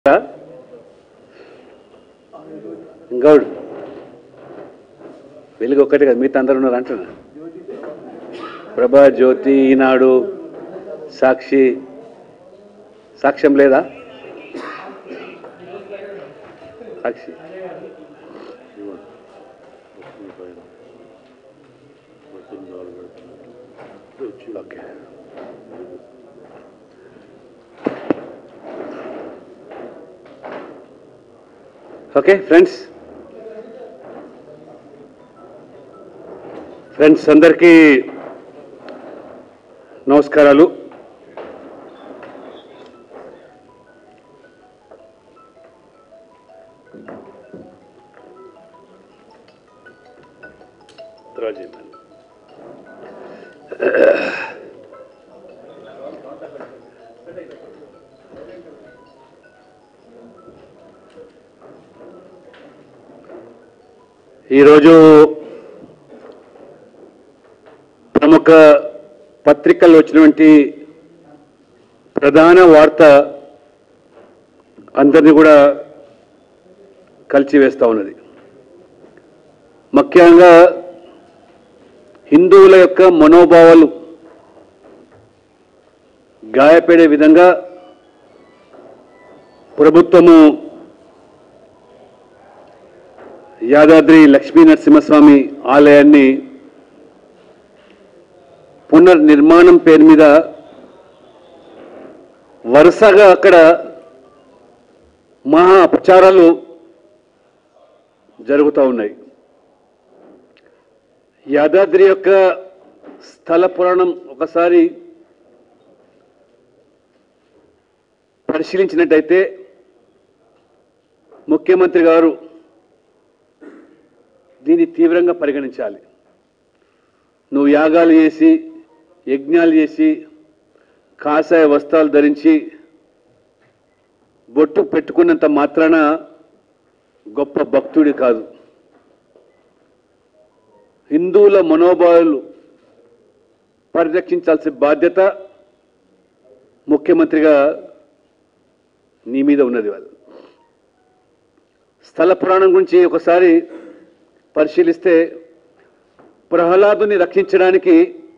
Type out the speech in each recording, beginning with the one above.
గౌడ్ వెలుగు ఒక్కటే కదా మిగతా అందరు ఉన్నారు అంటున్నా ప్రభా జ్యోతి ఈనాడు సాక్షి సాక్ష్యం లేదా Sakshi okay okay friends friends అందరికీ నమస్కారాలు ఈరోజు ప్రముఖ పత్రికల్లో వచ్చినటువంటి ప్రధాన వార్త అందరినీ కూడా కలిచివేస్తూ ఉన్నది ముఖ్యంగా హిందువుల యొక్క మనోభావాలు గాయపడే విధంగా ప్రభుత్వము యాదాద్రి లక్ష్మీ నరసింహస్వామి ఆలయాన్ని పునర్నిర్మాణం పేరు మీద వరుసగా అక్కడ మహా అపచారాలు జరుగుతూ ఉన్నాయి యాదాద్రి యొక్క స్థల పురాణం ఒకసారి పరిశీలించినట్టయితే ముఖ్యమంత్రి గారు దీన్ని తీవ్రంగా పరిగణించాలి నువ్వు యాగాలు చేసి యజ్ఞాలు చేసి కాషాయ వస్త్రాలు ధరించి బొట్టు పెట్టుకున్నంత మాత్రాన గొప్ప భక్తుడి కాదు హిందువుల మనోభావాలు పరిరక్షించాల్సిన బాధ్యత ముఖ్యమంత్రిగా నీ మీద ఉన్నది వాళ్ళు స్థల పురాణం గురించి ఒకసారి పరిశీలిస్తే ప్రహ్లాదుని రక్షించడానికి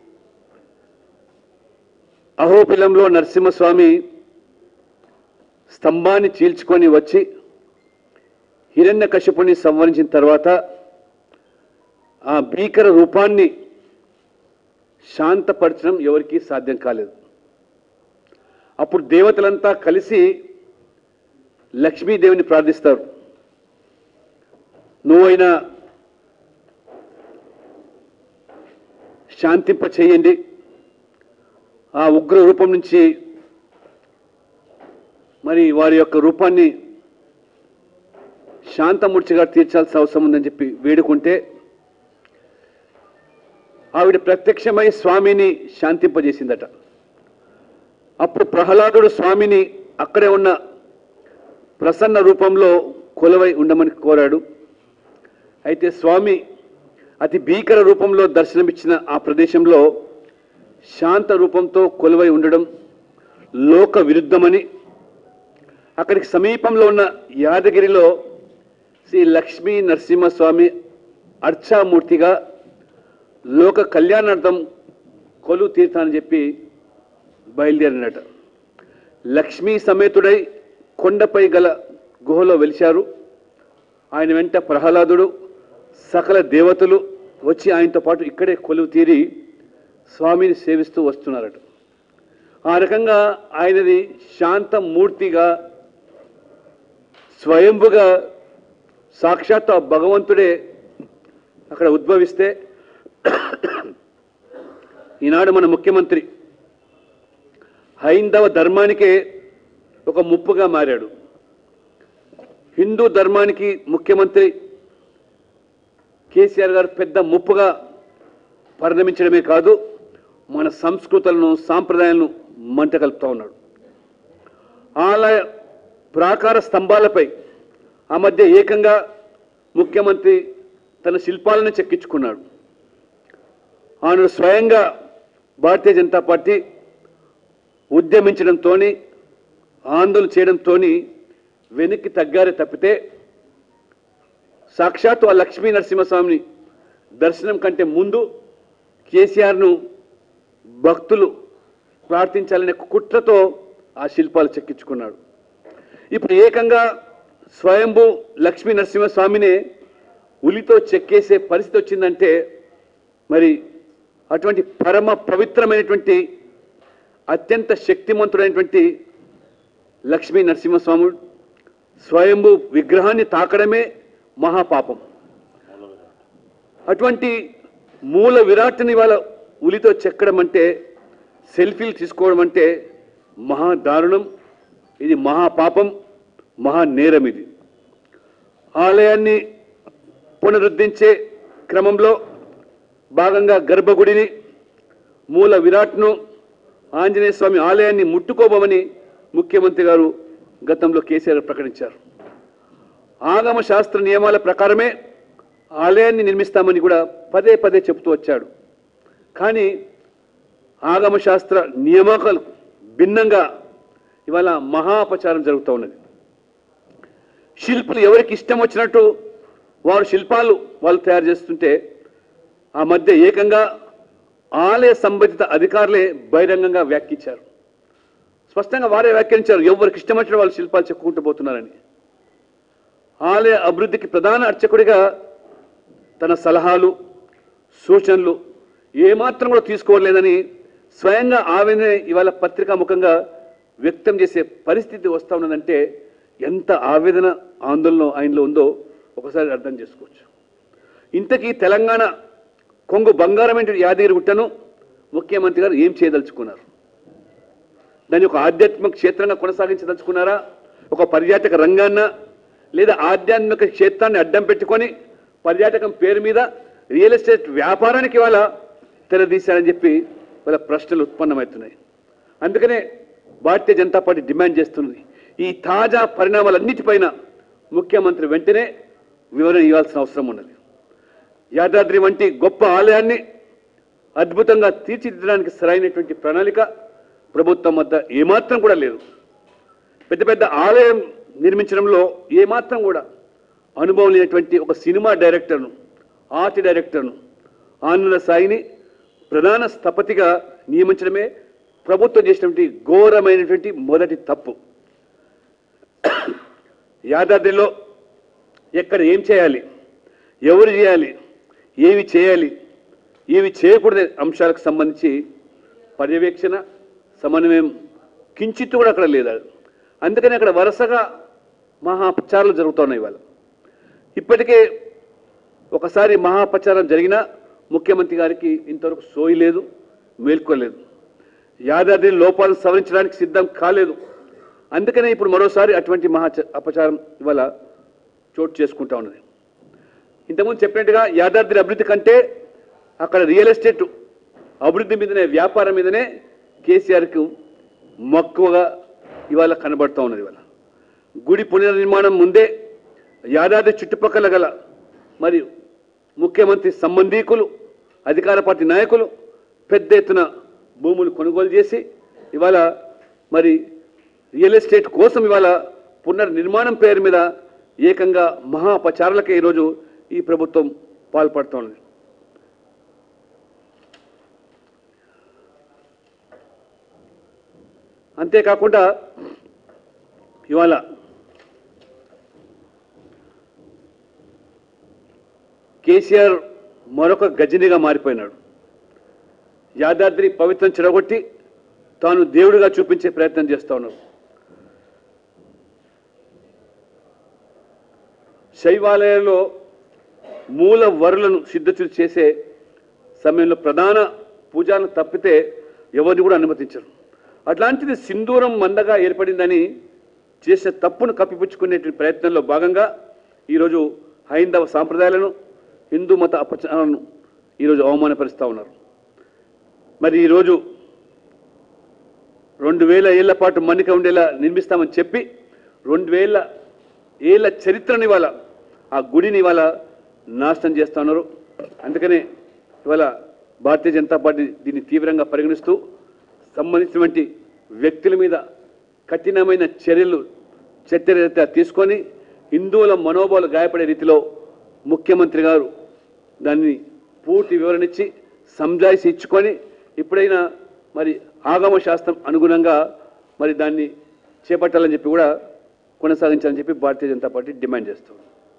అహోపిలంలో నరసింహస్వామి స్తంభాన్ని చీల్చుకొని వచ్చి హిరణ్య కశ్యపుని సంవరించిన తర్వాత ఆ భీకర రూపాన్ని శాంతపరచడం ఎవరికీ సాధ్యం కాలేదు అప్పుడు దేవతలంతా కలిసి లక్ష్మీదేవిని ప్రార్థిస్తారు నువ్వైనా శాంతింప చేయండి ఆ ఉగ్ర రూపం నుంచి మరి వారి యొక్క రూపాన్ని శాంతమూర్చిగా తీర్చాల్సిన అవసరం ఉందని చెప్పి వేడుకుంటే ఆవిడ ప్రత్యక్షమై స్వామిని శాంతింపజేసిందట అప్పుడు ప్రహ్లాదుడు స్వామిని అక్కడే ఉన్న ప్రసన్న రూపంలో కొలవై ఉండమని కోరాడు అయితే స్వామి అతి భీకర రూపంలో దర్శనమిచ్చిన ఆ ప్రదేశంలో శాంత రూపంతో కొలువై ఉండడం లోక విరుద్ధమని అక్కడికి సమీపంలో ఉన్న యాదగిరిలో శ్రీ లక్ష్మీ నరసింహస్వామి అర్చామూర్తిగా లోక కళ్యాణార్థం కొలువు తీర్థాన్ని చెప్పి బయలుదేరినట లక్ష్మీ సమేతుడై కొండపై గల గుహలో వెలిశారు ఆయన వెంట ప్రహ్లాదుడు సకల దేవతలు వచ్చి ఆయనతో పాటు ఇక్కడే కొలువు తీరి స్వామిని సేవిస్తూ వస్తున్నారట ఆ రకంగా ఆయనది శాంతమూర్తిగా స్వయంభుగా సాక్షాత్ ఆ భగవంతుడే అక్కడ ఉద్భవిస్తే ఈనాడు మన ముఖ్యమంత్రి హైందవ ధర్మానికే ఒక ముప్పుగా మారాడు హిందూ ధర్మానికి ముఖ్యమంత్రి కేసీఆర్ గారు పెద్ద ముప్పుగా పరిణమించడమే కాదు మన సంస్కృతులను సాంప్రదాయాలను మంట కలుపుతూ ఉన్నాడు ఆలయ ప్రాకార స్తంభాలపై ఆ మధ్య ఏకంగా ముఖ్యమంత్రి తన శిల్పాలను చెక్కించుకున్నాడు ఆయన స్వయంగా భారతీయ జనతా పార్టీ ఉద్యమించడంతో ఆందోళన చేయడంతో వెనక్కి తగ్గారే తప్పితే సాక్షాత్తు ఆ లక్ష్మీ నరసింహస్వామిని దర్శనం కంటే ముందు కేసీఆర్ను భక్తులు ప్రార్థించాలనే కుట్రతో ఆ శిల్పాలు చెక్కించుకున్నాడు ఇప్పుడు ఏకంగా స్వయంభూ లక్ష్మీ నరసింహస్వామినే ఉలితో చెక్కేసే పరిస్థితి వచ్చిందంటే మరి అటువంటి పరమ పవిత్రమైనటువంటి అత్యంత శక్తిమంతుడైనటువంటి లక్ష్మీ నరసింహస్వామి స్వయంభూ విగ్రహాన్ని తాకడమే మహాపాపం అటువంటి మూల విరాట్ని వాళ్ళ ఉలితో చెక్కడం అంటే సెల్ఫీలు తీసుకోవడం అంటే మహా దారుణం ఇది మహాపాపం మహా నేరం ఇది ఆలయాన్ని పునరుద్ధరించే క్రమంలో భాగంగా గర్భగుడిని మూల విరాట్ను ఆంజనేయ స్వామి ఆలయాన్ని ముట్టుకోబోమని ముఖ్యమంత్రి గారు గతంలో కేసీఆర్ ప్రకటించారు ఆగమ శాస్త్ర నియమాల ప్రకారమే ఆలయాన్ని నిర్మిస్తామని కూడా పదే పదే చెబుతూ వచ్చాడు కానీ ఆగమ శాస్త్ర నియామకాలు భిన్నంగా ఇవాళ మహాపచారం జరుగుతూ ఉన్నది శిల్పులు ఎవరికి ఇష్టం వచ్చినట్టు వారు శిల్పాలు వాళ్ళు తయారు చేస్తుంటే ఆ మధ్య ఏకంగా ఆలయ సంబంధిత అధికారులే బహిరంగంగా వ్యాఖ్యించారు స్పష్టంగా వారే వ్యాఖ్యానించారు ఎవరికి ఇష్టం వచ్చిన వాళ్ళు శిల్పాలు చెప్పుకుంటూ పోతున్నారని ఆలయ అభివృద్ధికి ప్రధాన అర్చకుడిగా తన సలహాలు సూచనలు ఏమాత్రం కూడా తీసుకోవట్లేదని స్వయంగా ఆవేదన ఇవాళ పత్రికా ముఖంగా వ్యక్తం చేసే పరిస్థితి వస్తూ ఉన్నదంటే ఎంత ఆవేదన ఆందోళన ఆయనలో ఉందో ఒకసారి అర్థం చేసుకోవచ్చు ఇంతకీ తెలంగాణ కొంగు బంగారమైన యాదగిరి గుట్టను ముఖ్యమంత్రి గారు ఏం చేయదలుచుకున్నారు దాన్ని ఒక ఆధ్యాత్మిక క్షేత్రంగా కొనసాగించదలుచుకున్నారా ఒక పర్యాటక రంగాన్న లేదా ఆధ్యాత్మిక క్షేత్రాన్ని అడ్డం పెట్టుకొని పర్యాటకం పేరు మీద రియల్ ఎస్టేట్ వ్యాపారానికి వాళ్ళ తెరదీశారని చెప్పి వాళ్ళ ప్రశ్నలు ఉత్పన్నమవుతున్నాయి అందుకనే భారతీయ జనతా పార్టీ డిమాండ్ చేస్తున్నది ఈ తాజా పరిణామాలన్నిటిపైన ముఖ్యమంత్రి వెంటనే వివరణ ఇవ్వాల్సిన అవసరం ఉన్నది యాదాద్రి వంటి గొప్ప ఆలయాన్ని అద్భుతంగా తీర్చిదిద్దడానికి సరైనటువంటి ప్రణాళిక ప్రభుత్వం వద్ద ఏమాత్రం కూడా లేదు పెద్ద పెద్ద ఆలయం నిర్మించడంలో ఏమాత్రం కూడా అనుభవం లేనటువంటి ఒక సినిమా డైరెక్టర్ను ఆర్ట్ డైరెక్టర్ను ఆనంద సాయిని ప్రధాన స్థపతిగా నియమించడమే ప్రభుత్వం చేసినటువంటి ఘోరమైనటువంటి మొదటి తప్పు యాదాద్రిలో ఎక్కడ ఏం చేయాలి ఎవరు చేయాలి ఏవి చేయాలి ఏవి చేయకూడని అంశాలకు సంబంధించి పర్యవేక్షణ సమన్వయం కించిత్తు కూడా అక్కడ లేదు అందుకని అక్కడ వరుసగా మహాపచారాలు జరుగుతున్నాయి ఇవాళ ఇప్పటికే ఒకసారి మహాపచారం జరిగినా ముఖ్యమంత్రి గారికి ఇంతవరకు సోయి లేదు మేల్కోలేదు యాదాద్రి లోపాలను సవరించడానికి సిద్ధం కాలేదు అందుకనే ఇప్పుడు మరోసారి అటువంటి మహా అపచారం ఇవాళ చోటు చేసుకుంటా ఉన్నది ఇంతకుముందు చెప్పినట్టుగా యాదాద్రి అభివృద్ధి కంటే అక్కడ రియల్ ఎస్టేట్ అభివృద్ధి మీదనే వ్యాపారం మీదనే కేసీఆర్కు మక్కువగా ఇవాళ కనబడుతూ ఉన్నది ఇవాళ గుడి పునర్నిర్మాణం ముందే యాదాద్రి చుట్టుపక్కల గల మరి ముఖ్యమంత్రి సంబంధీకులు అధికార పార్టీ నాయకులు పెద్ద ఎత్తున భూములు కొనుగోలు చేసి ఇవాళ మరి రియల్ ఎస్టేట్ కోసం ఇవాళ పునర్నిర్మాణం పేరు మీద ఏకంగా మహాపచారాలకే ఈరోజు ఈ ప్రభుత్వం పాల్పడుతోంది అంతేకాకుండా ఇవాళ కేసీఆర్ మరొక గజనిగా మారిపోయినాడు యాదాద్రి పవిత్రం చెడగొట్టి తాను దేవుడిగా చూపించే ప్రయత్నం చేస్తా ఉన్నారు శైవాలయంలో మూల వరులను సిద్ధతులు చేసే సమయంలో ప్రధాన పూజలను తప్పితే ఎవరిని కూడా అనుమతించరు అట్లాంటిది సింధూరం మందగా ఏర్పడిందని చేసిన తప్పును కప్పిపుచ్చుకునేటువంటి ప్రయత్నంలో భాగంగా ఈరోజు హైందవ సాంప్రదాయాలను హిందూ మత అపచారాలను ఈరోజు అవమానపరుస్తూ ఉన్నారు మరి ఈరోజు రెండు వేల ఏళ్ల పాటు మన్నిక ఉండేలా నిర్మిస్తామని చెప్పి రెండు వేల ఏళ్ళ చరిత్రని ఇవాళ ఆ గుడిని ఇవాళ నాశనం చేస్తా ఉన్నారు అందుకనే ఇవాళ భారతీయ జనతా పార్టీ దీన్ని తీవ్రంగా పరిగణిస్తూ సంబంధించినటువంటి వ్యక్తుల మీద కఠినమైన చర్యలు చర్చ తీసుకొని హిందువుల మనోభావాలు గాయపడే రీతిలో ముఖ్యమంత్రి గారు దాన్ని పూర్తి వివరణ ఇచ్చి సంజాయిషి ఇచ్చుకొని ఇప్పుడైనా మరి ఆగమ శాస్త్రం అనుగుణంగా మరి దాన్ని చేపట్టాలని చెప్పి కూడా కొనసాగించాలని చెప్పి భారతీయ జనతా పార్టీ డిమాండ్ చేస్తుంది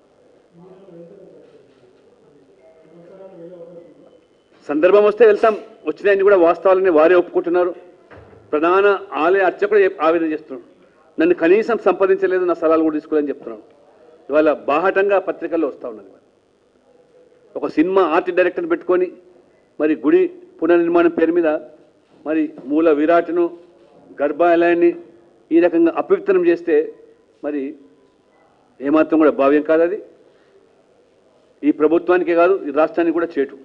సందర్భం వస్తే వెళ్తాం వచ్చినాయని కూడా వాస్తవాలని వారే ఒప్పుకుంటున్నారు ప్రధాన ఆలయ అర్చకుడు ఏ- ఆవేదన చేస్తున్నాడు నన్ను కనీసం సంపాదించలేదు నా సలహాలు కూడా తీసుకోవాలని చెప్తున్నాను ఇవాళ బాహటంగా పత్రికల్లో వస్తూ ఉన్నది ఇవాళ. ఒక సినిమా ఆర్ట్ డైరెక్టర్ని పెట్టుకొని మరి గుడి పునర్నిర్మాణం పేరు మీద మరి మూల విరాట్ను గర్భాలయాన్ని ఈ రకంగా అపవిత్రం చేస్తే మరి ఏమాత్రం కూడా భావ్యం కాదు అది ఈ ప్రభుత్వానికే కాదు ఈ రాష్ట్రానికి కూడా చేటు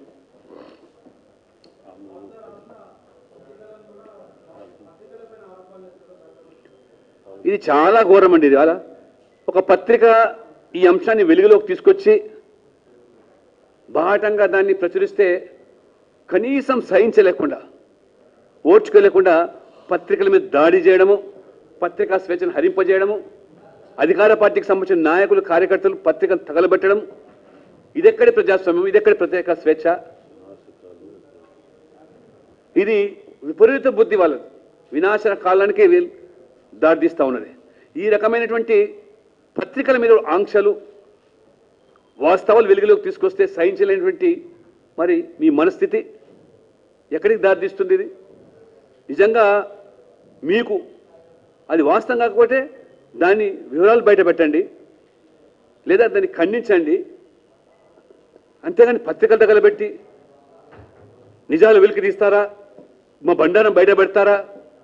ఇది చాలా ఘోరం అండి ఇది అలా ఒక పత్రిక ఈ అంశాన్ని వెలుగులోకి తీసుకొచ్చి బాహటంగా దాన్ని ప్రచురిస్తే కనీసం సహించలేకుండా ఓర్చుకోలేకుండా పత్రికల మీద దాడి చేయడము పత్రికా స్వేచ్ఛను హరింపజేయడము అధికార పార్టీకి సంబంధించిన నాయకులు కార్యకర్తలు పత్రికను తగలబెట్టడం ఇదెక్కడి ప్రజాస్వామ్యం ఇదెక్కడి ప్రత్యేక స్వేచ్ఛ ఇది విపరీత బుద్ధి వాళ్ళది వినాశన కాలానికే వీళ్ళు దారితీస్తూ ఉన్నది ఈ రకమైనటువంటి పత్రికల మీద ఆంక్షలు వాస్తవాలు వెలుగులోకి తీసుకొస్తే సహించలేనటువంటి మరి మీ మనస్థితి ఎక్కడికి దారితీస్తుంది ఇది నిజంగా మీకు అది వాస్తవం కాకపోతే దాని వివరాలు బయట పెట్టండి లేదా దాన్ని ఖండించండి అంతేగాని పత్రికలు తగలబెట్టి నిజాలు వెలికి తీస్తారా మా బండారం బయట పెడతారా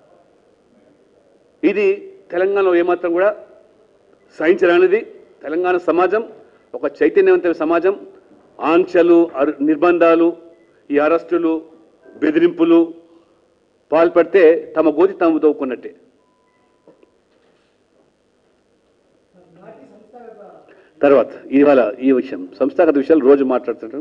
ఇది తెలంగాణలో ఏమాత్రం కూడా సహించరానిది తెలంగాణ సమాజం ఒక చైతన్యవంతమైన సమాజం ఆంక్షలు అరు నిర్బంధాలు ఈ అరెస్టులు బెదిరింపులు పాల్పడితే తమ గోతి తాము తవ్వుకున్నట్టే తర్వాత ఇవాళ ఈ విషయం సంస్థాగత విషయాలు రోజు మాట్లాడుతుంటాం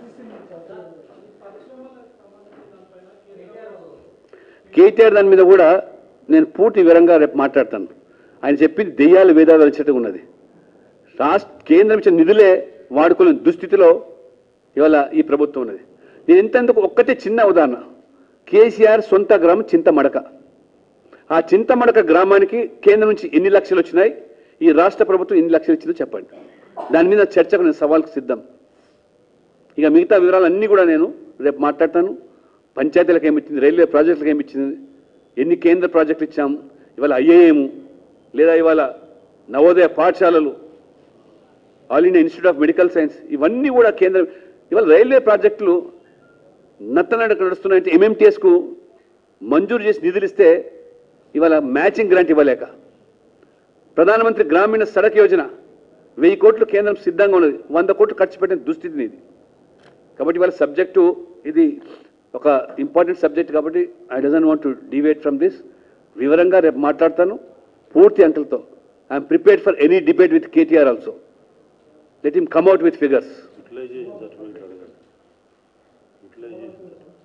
కేటీఆర్ దాని మీద కూడా నేను పూర్తి వివరంగా రేపు మాట్లాడతాను ఆయన చెప్పింది దెయ్యాలు వేదాలు వచ్చేట్టుగా ఉన్నది రాష్ట్ర కేంద్రం ఇచ్చిన నిధులే వాడుకునే దుస్థితిలో ఇవాళ ఈ ప్రభుత్వం ఉన్నది నేను ఇంతెందుకు ఒక్కటే చిన్న ఉదాహరణ కేసీఆర్ సొంత గ్రామం చింతమడక ఆ చింతమడక గ్రామానికి కేంద్రం నుంచి ఎన్ని లక్షలు వచ్చినాయి ఈ రాష్ట్ర ప్రభుత్వం ఎన్ని లక్షలు ఇచ్చిందో చెప్పండి దాని మీద చర్చకు నేను సవాల్కి సిద్ధం ఇక మిగతా వివరాలన్నీ కూడా నేను రేపు మాట్లాడతాను పంచాయతీలకు ఏమి ఇచ్చింది రైల్వే ప్రాజెక్టులకు ఏమి ఇచ్చింది ఎన్ని కేంద్ర ప్రాజెక్టులు ఇచ్చాము ఇవాళ ఐఏఎం లేదా ఇవాళ నవోదయ పాఠశాలలు All India Institute of Medical Science ఇవన్నీ కూడా కేంద్రం ఇవాళ రైల్వే ప్రాజెక్టులు నత్తనడక నడుస్తున్నాయంటే ఎంఎంటీఎస్కు మంజూరు చేసి నిధులు ఇస్తే ఇవాళ మ్యాచింగ్ గ్రాంట్ ఇవ్వలేక ప్రధానమంత్రి గ్రామీణ సడక్ యోజన వెయ్యి కోట్లు కేంద్రం సిద్ధంగా ఉన్నది వంద కోట్లు ఖర్చు పెట్టిన దుస్థితిని ఇది కాబట్టి ఇవాళ సబ్జెక్టు ఇది ఒక ఇంపార్టెంట్ సబ్జెక్ట్ కాబట్టి I doesn't want to deviate from this వివరంగా రేపు మాట్లాడతాను పూర్తి అంకెలతో I'm prepared for any debate with KTR also let him come out with figures utilisation certificate అడగండి యూటిలైజేషన్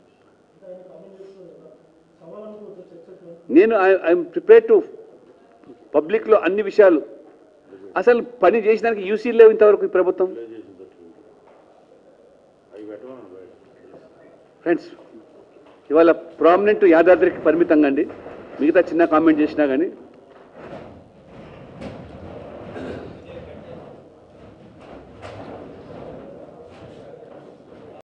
నేను ఐఎమ్ ప్రిపేర్ టు పబ్లిక్లో అన్ని విషయాలు అసలు పని చేసినానికి యూసీ లేవు ఇంతవరకు ఈ ప్రభుత్వం యూటిలైజేషన్ సర్టిఫికేట్ అవి పెట్టమని బయట ఫ్రెండ్స్ ఇవాళ ప్రామినెంట్ యాదాద్రికి పరిమితంగా అండి మిగతా చిన్న కామెంట్ చేసినా కానీ